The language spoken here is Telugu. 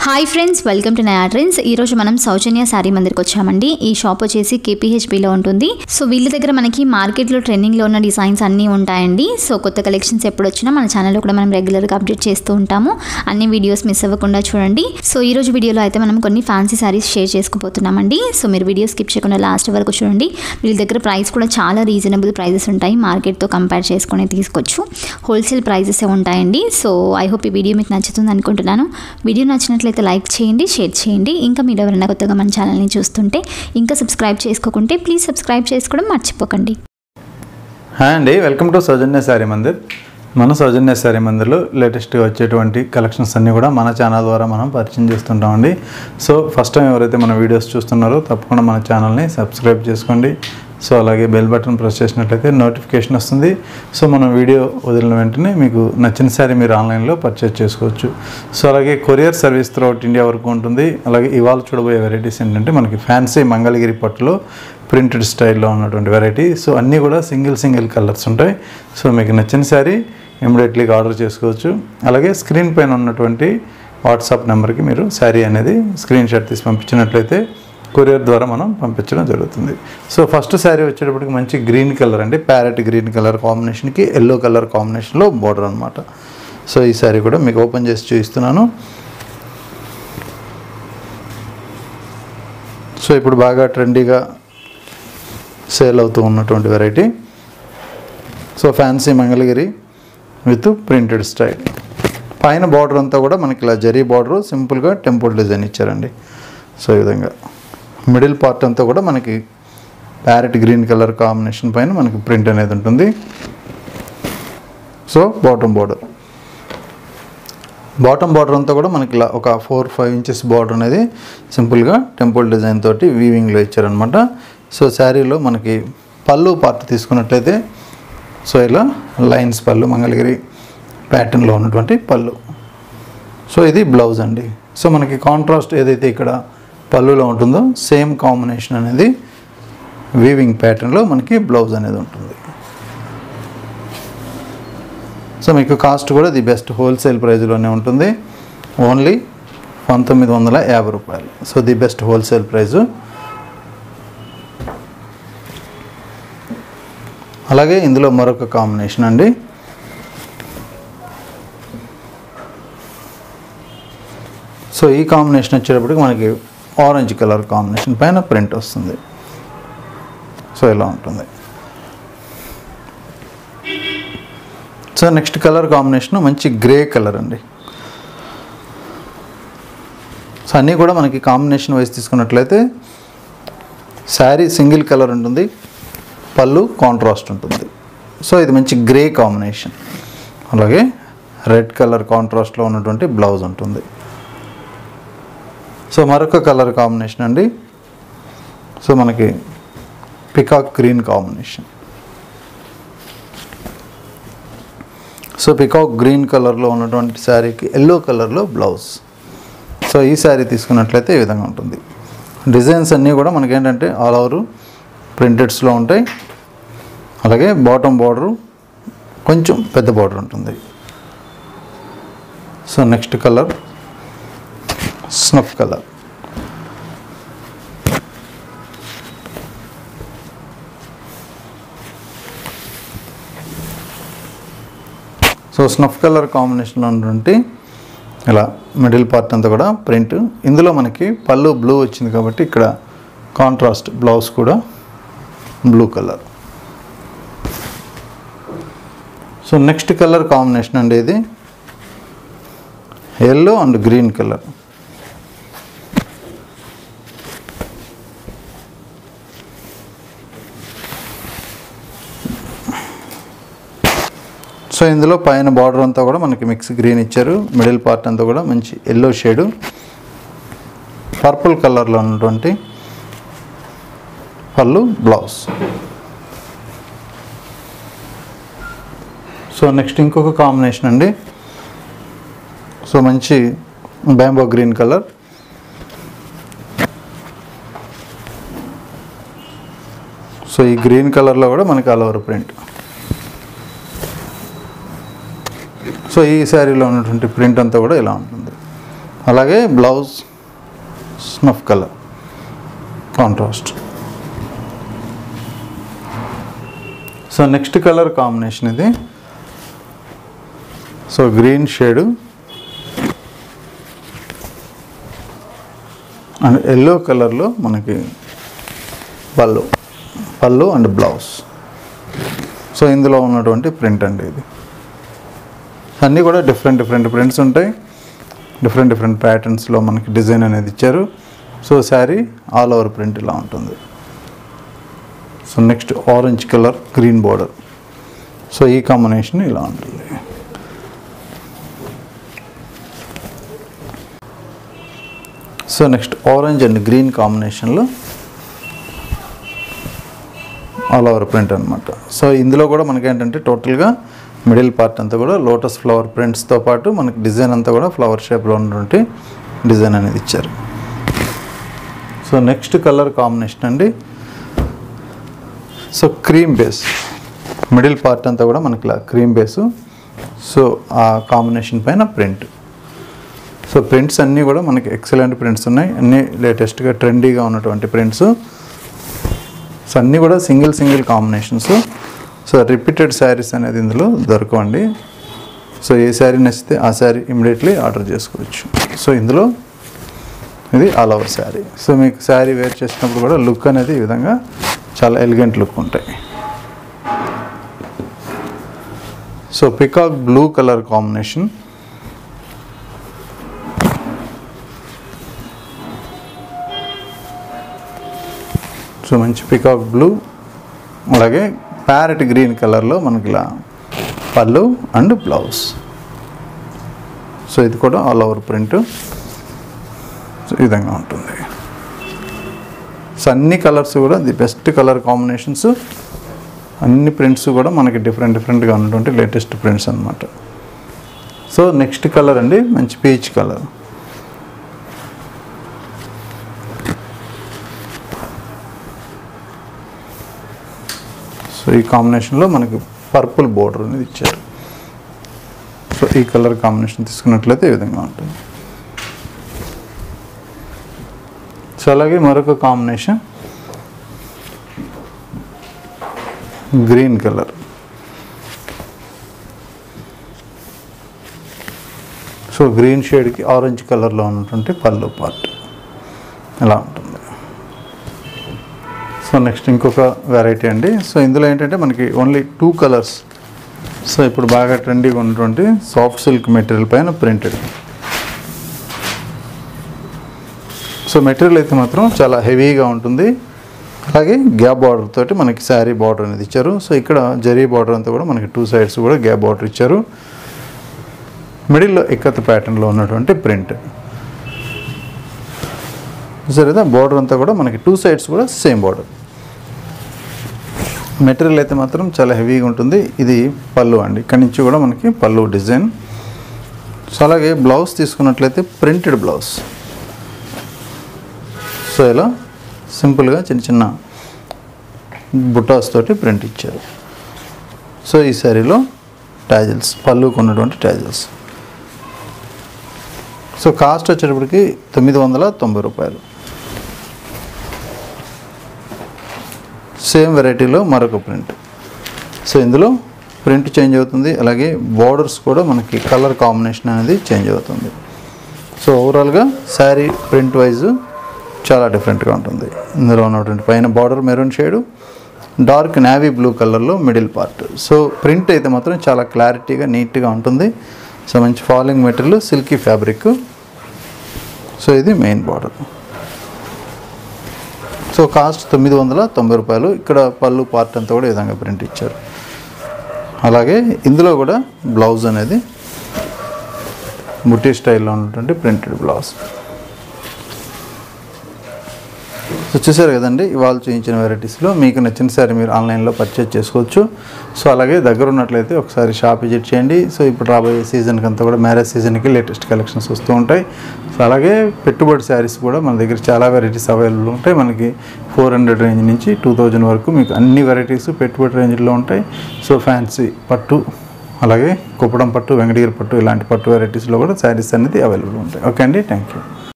hi friends welcome to Naya Trends ఈ రోజు మనం సౌజన్య శారీ మందిర్కి వచ్చామండి ఈ షాప్ వచ్చేసి కేపీహెచ్బిలో ఉంటుంది సో వీళ్ళ దగ్గర మనకి మార్కెట్లో ట్రెండింగ్లో ఉన్న డిజైన్స్ అన్నీ ఉంటాయండి సో కొత్త కలెక్షన్స్ ఎప్పుడు వచ్చినా మన ఛానల్లో కూడా మనం రెగ్యులర్గా అప్డేట్ చేస్తూ ఉంటాము అన్ని వీడియోస్ మిస్ అవ్వకుండా చూడండి సో ఈ రోజు వీడియోలో అయితే మనం కొన్ని ఫ్యాన్సీ శారీస్ షేర్ చేసుకోబోతున్నామండి సో మీరు వీడియో స్కిప్ చేయకుండా లాస్ట్ వరకు చూడండి వీళ్ళ దగ్గర ప్రైస్ కూడా చాలా రీజనబుల్ ప్రైజెస్ ఉంటాయి మార్కెట్తో కంపేర్ చేసుకొని తీసుకోవచ్చు హోల్సేల్ ప్రైజెస్ ఉంటాయండి సో ఐ హోప్ ఈ వీడియో మీకు నచ్చుతుంది అనుకుంటున్నాను వీడియో నచ్చినట్లయితే లైక్ చేయండి షేర్ చేయండి ఇంకా మీరు ఎవరైనా కొత్తగా మన ఛానల్ని చూస్తుంటే ఇంకా సబ్స్క్రైబ్ చేసుకోకుంటే ప్లీజ్ సబ్స్క్రైబ్ చేసుకోవడం మర్చిపోకండి హాయ్ అండి వెల్కమ్ టు సౌజన్య శారీ మందిర్ మన సౌజన్య శారీ మందిర్లో లేటెస్ట్గా వచ్చేటువంటి కలెక్షన్స్ అన్నీ కూడా మన ఛానల్ ద్వారా మనం పరిచయం చేస్తుంటామండి సో ఫస్ట్ టైం ఎవరైతే మన వీడియోస్ చూస్తున్నారో తప్పకుండా మన ఛానల్ని సబ్స్క్రైబ్ చేసుకోండి సో అలాగే బెల్ బటన్ ప్రెస్ చేసినట్లయితే నోటిఫికేషన్ వస్తుంది సో మనం వీడియో వదిలిన వెంటనే మీకు నచ్చిన శారీ మీరు ఆన్లైన్లో పర్చేస్ చేసుకోవచ్చు సో అలాగే కొరియర్ సర్వీస్ త్రూఅవుట్ ఇండియా వరకు ఉంటుంది అలాగే ఇవాళ చూడబోయే వెరైటీస్ ఏంటంటే మనకి ఫ్యాన్సీ మంగళగిరి పట్టులో ప్రింటెడ్ స్టైల్లో ఉన్నటువంటి వెరైటీ సో అన్నీ కూడా సింగిల్ సింగిల్ కలర్స్ ఉంటాయి సో మీకు నచ్చిన శారీ ఇమీడియట్లీగా ఆర్డర్ చేసుకోవచ్చు అలాగే స్క్రీన్ పైన ఉన్నటువంటి వాట్సాప్ నెంబర్కి మీరు శారీ అనేది స్క్రీన్ షాట్ తీసి పంపించినట్లయితే కొరియర్ ద్వారా మనం పంపించడం జరుగుతుంది సో ఫస్ట్ శారీ వచ్చేటప్పటికి మంచి గ్రీన్ కలర్ అండి ప్యారెట్ గ్రీన్ కలర్ కాంబినేషన్కి ఎల్లో కలర్ కాంబినేషన్లో బార్డర్ అనమాట సో ఈ శారీ కూడా మీకు ఓపెన్ చేసి చూపిస్తున్నాను సో ఇప్పుడు బాగా ట్రెండీగా సేల్ అవుతూ ఉన్నటువంటి variety so fancy Mangalagiri with printed style పైన బార్డర్ అంతా కూడా మనకి ఇలా జరీ బార్డర్ సింపుల్గా టెంపుల్ డిజైన్ ఇచ్చారండి సో ఈ విధంగా మిడిల్ పార్ట్ అంతా కూడా మనకి ప్యారెట్ గ్రీన్ కలర్ కాంబినేషన్ పైన మనకి ప్రింట్ అనేది ఉంటుంది so bottom border bottom border అంతా కూడా మనకి ఇలా ఒక ఫోర్ ఫైవ్ ఇంచెస్ బార్డర్ అనేది సింపుల్గా టెంపుల్ డిజైన్ తోటి వీవింగ్లో ఇచ్చారనమాట సో శారీలో మనకి పళ్ళు పార్ట్ తీసుకున్నట్లయితే సో ఇలా లైన్స్ పళ్ళు మంగళగిరి ప్యాటర్న్లో ఉన్నటువంటి పళ్ళు సో ఇది బ్లౌజ్ అండి సో మనకి కాంట్రాస్ట్ ఏదైతే ఇక్కడ పళ్ళులో ఉంటుందో సేమ్ కాంబినేషన్ అనేది వీవింగ్ ప్యాటర్న్లో మనకి బ్లౌజ్ అనేది ఉంటుంది సో మీకు కాస్ట్ కూడా ది బెస్ట్ హోల్సేల్ ప్రైస్లోనే ఉంటుంది ఓన్లీ పంతొమ్మిది వందల యాభై రూపాయలు so the best wholesale price అలాగే ఇందులో మరొక కాంబినేషన్ అండి సో ఈ కాంబినేషన్ వచ్చేటప్పటికి మనకి ఆరెంజ్ కలర్ కాంబినేషన్ పైన ప్రింట్ వస్తుంది సో ఇలా ఉంటుంది సో నెక్స్ట్ కలర్ కాంబినేషన్ మంచి గ్రే కలర్ అండి సో అన్నీ కూడా మనకి కాంబినేషన్ వైజ్ తీసుకున్నట్లయితే శారీ సింగిల్ కలర్ ఉంటుంది పళ్ళు కాంట్రాస్ట్ ఉంటుంది సో ఇది మంచి గ్రే కాంబినేషన్ అలాగే రెడ్ కలర్ కాంట్రాస్ట్లో ఉన్నటువంటి బ్లౌజ్ ఉంటుంది సో మరొక కలర్ కాంబినేషన్ అండి సో మనకి peacock green combination so peacock green కలర్లో ఉన్నటువంటి శారీకి ఎల్లో కలర్లో బ్లౌజ్ సో ఈ శారీ తీసుకున్నట్లయితే ఈ విధంగా ఉంటుంది డిజైన్స్ అన్నీ కూడా మనకేంటంటే ఆల్ ఓవర్ ప్రింటెడ్స్లో ఉంటాయి అలాగే బాటమ్ బార్డరు కొంచెం పెద్ద బార్డర్ ఉంటుంది so next colour snuff colour so snuff colour కాంబినేషన్లో ఉన్నటువంటి ఇలా మిడిల్ పార్ట్ అంతా కూడా ప్రింట్ ఇందులో మనకి పళ్ళు బ్లూ వచ్చింది కాబట్టి ఇక్కడ కాంట్రాస్ట్ బ్లౌజ్ కూడా blue colour so next colour combination అండి ఇది yellow and green colour so ఇందులో పైన బార్డర్ అంతా కూడా మనకి మిక్స్ గ్రీన్ ఇచ్చారు మిడిల్ పార్ట్ అంతా కూడా మంచి ఎల్లో షేడు పర్పుల్ కలర్లో ఉన్నటువంటి పళ్ళు బ్లౌజ్ సో నెక్స్ట్ ఇంకొక కాంబినేషన్ అండి సో మంచి బ్యాంబో గ్రీన్ కలర్ సో ఈ గ్రీన్ కలర్లో కూడా మనకి ఆల్ ఓవర్ ప్రింట్ సో ఈ శారీలో ఉన్నటువంటి ప్రింట్ అంతా కూడా ఇలా ఉంటుంది అలాగే blouse snuff colour contrast so next colour combination ఇది so green shade and yellow కలర్లో మనకి పళ్ళు పళ్ళు అండ్ బ్లౌజ్ సో ఇందులో ఉన్నటువంటి ప్రింట్ అండి ఇది అన్నీ కూడా డిఫరెంట్ డిఫరెంట్ ప్రింట్స్ ఉంటాయి డిఫరెంట్ డిఫరెంట్ ప్యాటర్న్స్లో మనకి డిజైన్ అనేది ఇచ్చారు so sari all over print ఇలా ఉంటుంది so next orange colour green border so ఈ కాంబినేషన్ ఇలా ఉంటుంది so next orange and green కాంబినేషన్లో ఆల్ ఓవర్ ప్రింట్ అనమాట సో ఇందులో కూడా మనకి ఏంటంటే టోటల్గా మిడిల్ పార్ట్ అంతా కూడా లోటస్ ఫ్లవర్ ప్రింట్స్తో పాటు మనకి డిజైన్ అంతా కూడా ఫ్లవర్ షేప్లో ఉన్నటువంటి డిజైన్ అనేది ఇచ్చారు సో నెక్స్ట్ కలర్ కాంబినేషన్ అండి so cream base middle part అంతా కూడా మనకి ఇలా క్రీమ్ బేసు సో ఆ కాంబినేషన్ పైన ప్రింట్ సో ప్రింట్స్ అన్నీ కూడా మనకి ఎక్సలెంట్ ప్రింట్స్ ఉన్నాయి అన్నీ లేటెస్ట్గా ట్రెండీగా ఉన్నటువంటి ప్రింట్స్ సో అన్నీ కూడా single single combinations so repeated saris అనేది ఇందులో దొరకవండి సో ఏ శారీ నచ్చితే ఆ శారీ ఇమీడియట్లీ ఆర్డర్ చేసుకోవచ్చు సో ఇందులో ఇది ఆల్ ఓవర్ శారీ సో మీకు శారీ వేర్ చేసినప్పుడు కూడా లుక్ అనేది ఈ విధంగా చాలా ఎలిగెంట్ లుక్ ఉంటాయి so peacock blue colour combination so మంచి పికాక్ బ్లూ అలాగే ప్యారెట్ గ్రీన్ కలర్లో మనకి ఇలా పళ్ళు అండ్ బ్లౌజ్ సో ఇది కూడా ఆల్ ఓవర్ ప్రింట్ సో ఈ విధంగా ఉంటుంది సో అన్ని కలర్స్ కూడా ది బెస్ట్ కలర్ కాంబినేషన్స్ అన్ని ప్రింట్స్ కూడా మనకి డిఫరెంట్ డిఫరెంట్గా ఉన్నటువంటి లేటెస్ట్ ప్రింట్స్ అనమాట సో నెక్స్ట్ కలర్ అండి మంచి పీచ్ కలర్ సో ఈ కాంబినేషన్లో మనకి పర్పుల్ బోర్డర్ అనేది ఇచ్చారు సో ఈ కలర్ కాంబినేషన్ తీసుకున్నట్లయితే ఈ విధంగా ఉంటుంది సో అలాగే మరొక combination green colour so green షేడ్కి ఆరెంజ్ కలర్లో ఉన్నటువంటి పళ్ళు పార్ట్ ఇలా ఉంటుంది సో నెక్స్ట్ ఇంకొక వెరైటీ అండి సో ఇందులో ఏంటంటే మనకి ఓన్లీ టూ కలర్స్ సో ఇప్పుడు బాగా ట్రెండీగా ఉన్నటువంటి సాఫ్ట్ సిల్క్ మెటీరియల్ పైన ప్రింటెడ్ సో మెటీరియల్ అయితే మాత్రం చాలా హెవీగా ఉంటుంది అలాగే గ్యాప్ బార్డర్ తోటి మనకి శారీ బార్డర్ అనేది ఇచ్చారు సో ఇక్కడ జరీ బార్డర్ అంతా కూడా మనకి టూ సైడ్స్ కూడా గ్యాప్ బార్డర్ ఇచ్చారు మిడిల్లో ఇక్కత్ ప్యాటర్న్లో ఉన్నటువంటి ప్రింట్ సరేదా బార్డర్ అంతా కూడా మనకి టూ సైడ్స్ కూడా సేమ్ బార్డర్ మెటీరియల్ అయితే మాత్రం చాలా హెవీగా ఉంటుంది ఇది పళ్ళు అండి ఇక్కడి నుంచి కూడా మనకి పళ్ళు డిజైన్ సో అలాగే బ్లౌజ్ తీసుకున్నట్లయితే ప్రింటెడ్ బ్లౌజ్ సో ఇలా సింపుల్గా చిన్న చిన్న బుటాస్ తోటి ప్రింట్ ఇచ్చారు సో ఈ శారీలో ట్యాజిల్స్ పళ్ళుకు ఉన్నటువంటి ట్యాజిల్స్ సో కాస్ట్ వచ్చేటప్పటికి తొమ్మిది వందల తొంభై రూపాయలు సేమ్ వెరైటీలో మరొక ప్రింట్ సో ఇందులో ప్రింట్ చేంజ్ అవుతుంది అలాగే బార్డర్స్ కూడా మనకి కలర్ కాంబినేషన్ అనేది చేంజ్ అవుతుంది సో ఓవరాల్గా శారీ ప్రింట్ వైజ్ చాలా డిఫరెంట్గా ఉంటుంది ఇందులో ఉన్నటువంటి పైన border maroon shade dark navy blue కలర్లో మిడిల్ పార్ట్ సో ప్రింట్ అయితే మాత్రం చాలా క్లారిటీగా నీట్గా ఉంటుంది సో మంచి falling material silky fabric so ఇది మెయిన్ బార్డర్ సో కాస్ట్ తొమ్మిది వందల తొంభై రూపాయలు ఇక్కడ పళ్ళు పార్ట్ అంతా కూడా ఈ విధంగా ప్రింట్ ఇచ్చారు అలాగే ఇందులో కూడా బ్లౌజ్ అనేది బుట్టి స్టైల్లో ఉన్నటువంటి ప్రింటెడ్ బ్లౌజ్ సో చూసారు కదండి ఇవాళ చూపించిన వెరైటీస్లో మీకు నచ్చిన సారీ మీరు ఆన్లైన్లో పర్చేజ్ చేసుకోవచ్చు సో అలాగే దగ్గర ఉన్నట్లయితే ఒకసారి షాప్ విజిట్ చేయండి సో ఇప్పుడు రాబోయే సీజన్కి అంతా కూడా మ్యారేజ్ సీజన్కి లేటెస్ట్ కలెక్షన్స్ వస్తూ ఉంటాయి సో అలాగే పెట్టుబడి శారీస్ కూడా మన దగ్గర చాలా వెరైటీస్ అవైలబుల్ ఉంటాయి మనకి ఫోర్ హండ్రెడ్ రేంజ్ నుంచి టూ థౌజండ్ వరకు మీకు అన్ని వెరైటీస్ పెట్టుబడి రేంజ్లో ఉంటాయి సో ఫ్యాన్సీ పట్టు అలాగే కుప్పడం పట్టు వెంకటగిరి పట్టు ఇలాంటి పట్టు వెరైటీస్లో కూడా శారీస్ అనేది అవైలబుల్ ఉంటాయి ఓకే అండి థ్యాంక్ యూ